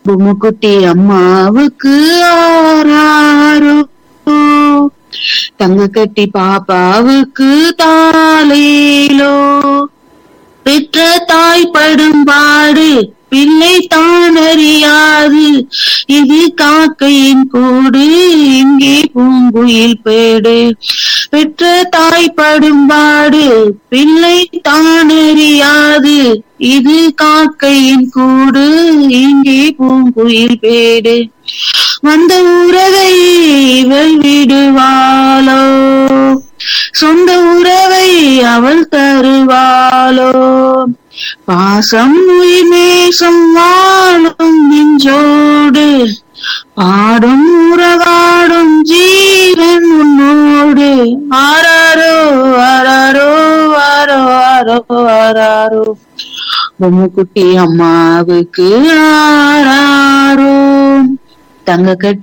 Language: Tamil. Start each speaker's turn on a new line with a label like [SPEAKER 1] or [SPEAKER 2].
[SPEAKER 1] பொம்முக்குட்டி அம்மாவுக்கு ஆறாரோ தங்க கட்டி பாப்பாவுக்கு தாலேலோ பெற்ற தாய் படும் பாடு பிள்ளை தான் அறியாது இது காக்கையின் கூடு இங்கே பூங்குயில் பேடு பெற்ற தாய் படும் பாடு பிள்ளை தான் அறியாது இது காக்கையின் கூடு இங்கே பூங்குயில் பேடு வந்த உறவை இவள் விடுவாளோ சொந்த உறவை அவள் தருவாளோ பாசம் உயிர் நேசம் வாழும் நெஞ்சோடு பாடும் உறவாடும் ஜீவன் உன்னோடு ஆராரோ ஆராரோ ஆரோ ஆரோ ஆராரோ பொம்முக்குட்டி அம்மாவுக்கு ஆராரோ தங்க கட்டி